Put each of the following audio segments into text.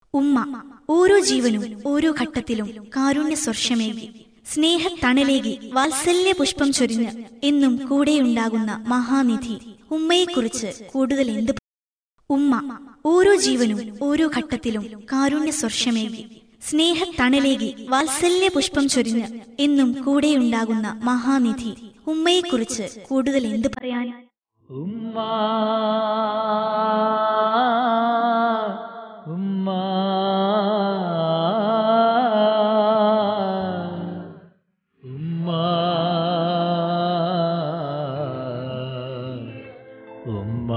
ഉമ്മ ഓരോ ജീവനും ഓരോ ഘട്ടത്തിലും കാരുണ്യ സ്പർശമേകി സ്നേഹത്തണലേകി വാത്സല്യ പുഷ്പം ചൊരിഞ്ഞ് എന്നും കൂടെയുണ്ടാകുന്ന മഹാനിധി ഉമ്മയെക്കുറിച്ച് കൂടുതൽ എന്ത് പ- ഉമ്മ ഓരോ ജീവനും ഓരോ ഘട്ടത്തിലും കാരുണ്യ സ്പർശമേകി സ്നേഹത്തണലേകി വാത്സല്യ പുഷ്പം ചൊരിഞ്ഞ് എന്നും കൂടെയുണ്ടാകുന്ന മഹാനിധി ഉമ്മയെക്കുറിച്ച് കൂടുതൽ എന്ത് പറയാൻ ഉമ്മ ഉമ്മ ഉമ്മ ഉമ്മ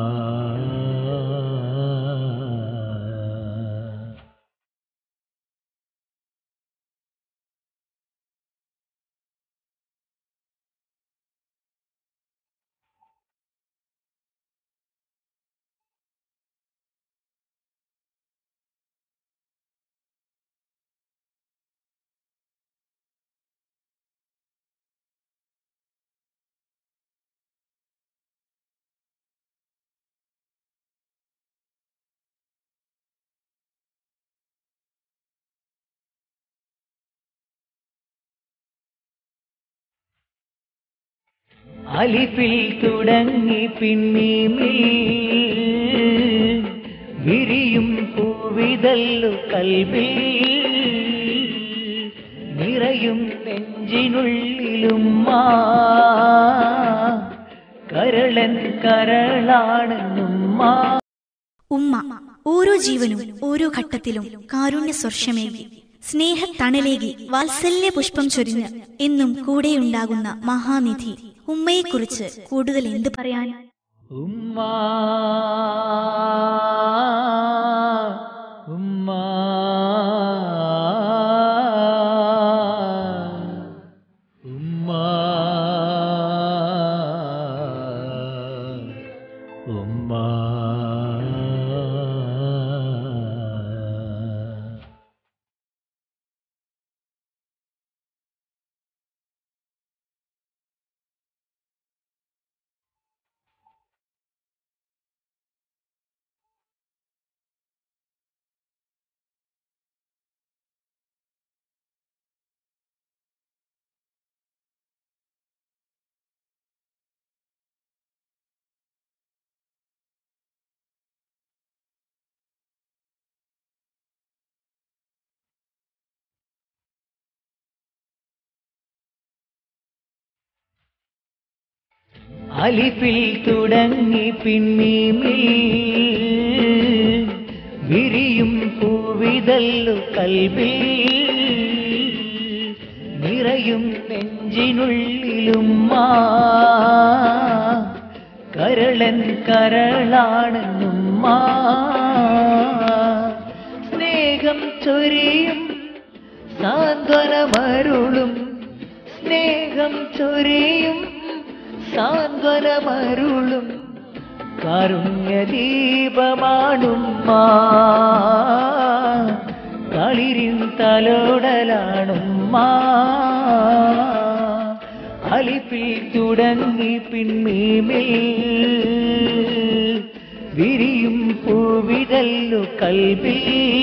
അലിഫിൽ തുടങ്ങി പിന്നീമിൽ വിരിയും പൂവിതല്ലു കൽവിൽ നിറയും നെഞ്ചിനുള്ളിലും മാ കരളൻ കരളാണെന്നുമ്മ ഉമ്മ ഓരോ ജീവനും ഓരോ ഘട്ടത്തിലും കാരുണ്യ സ്പർശമേകി സ്നേഹത്തണലേകി വാത്സല്യ പുഷ്പം ചൊരിഞ്ഞ് എന്നും കൂടെയുണ്ടാകുന്ന മഹാനിധി ഉമ്മയെക്കുറിച്ച് കൂടുതൽ എന്ത് പറയാൻ ഉമ്മ ഉമ്മ ഉമ്മ ഉമ്മ അലിഫിൽ തുടങ്ങി പിന്നീമിൽ വിരിയും പൂവിതല്ലു കൽവിൽ നിറയും നെഞ്ചിനുള്ളിലും മാ കരളൻ കരളാണെന്നുമ്മ സ്നേഹം ചൊരിയും സാന്ത്വനമരുളും സ്നേഹം ചൊരിയും സാന്ത്വനമരുളും കാരുണ്യദീപമാണുമ്മ കളിരിൻ തലോടലാണുമ്മ അലിപ്പിൽ തുടങ്ങി പിന്മീമിൽ വിരിയും പൂവിതല്ലു കൽവിൽ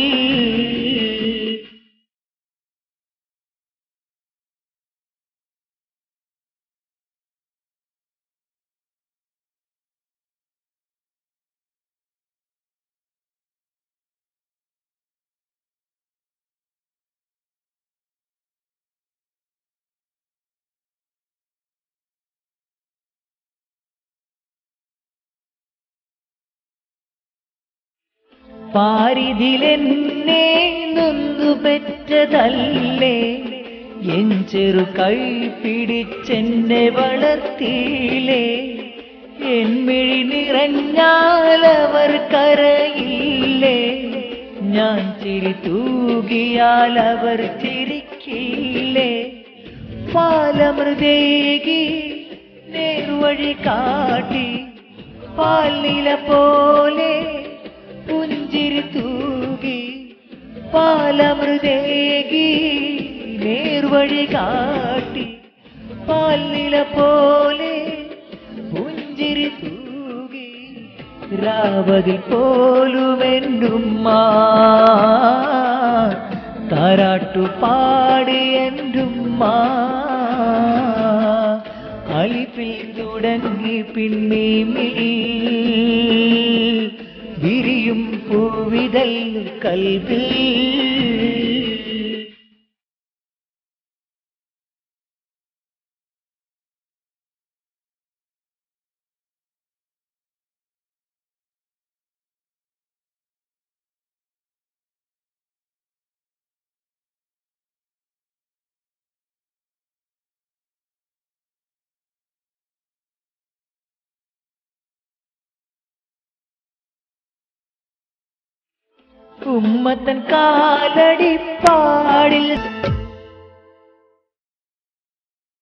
പാരിതിലെന്നെ നൊന്തു പെറ്റതല്ലേ എൻ ചെറു കൈ പിടിച്ചെന്നെ വളർത്തിയില്ലേ എൻ മിഴി നിറഞ്ഞാലവർ കരയില്ലേ ഞാൻ ചിരി തൂകിയാൽ അവർ ചിരിക്കില്ലേ പാലമൃതേകി നേർവഴി കാട്ടി പാൽനില പോലെ പുഞ്ചിരി തൂകി പാലമൃതേകി നേർവഴി കാട്ടി പാൽനില പോലെ പുഞ്ചിരി തൂകി രാവതിൽ പോലും എന്നുമ്മ പാട്ടുപാടി എന്റുമ്മ അലിപ്പിൽ തുടങ്ങി പിന്നെ മിഴി വിരിയും പൂവിതൽ കൽവിൽ ഉമ്മത്തൻ കാലടി പാടിൽ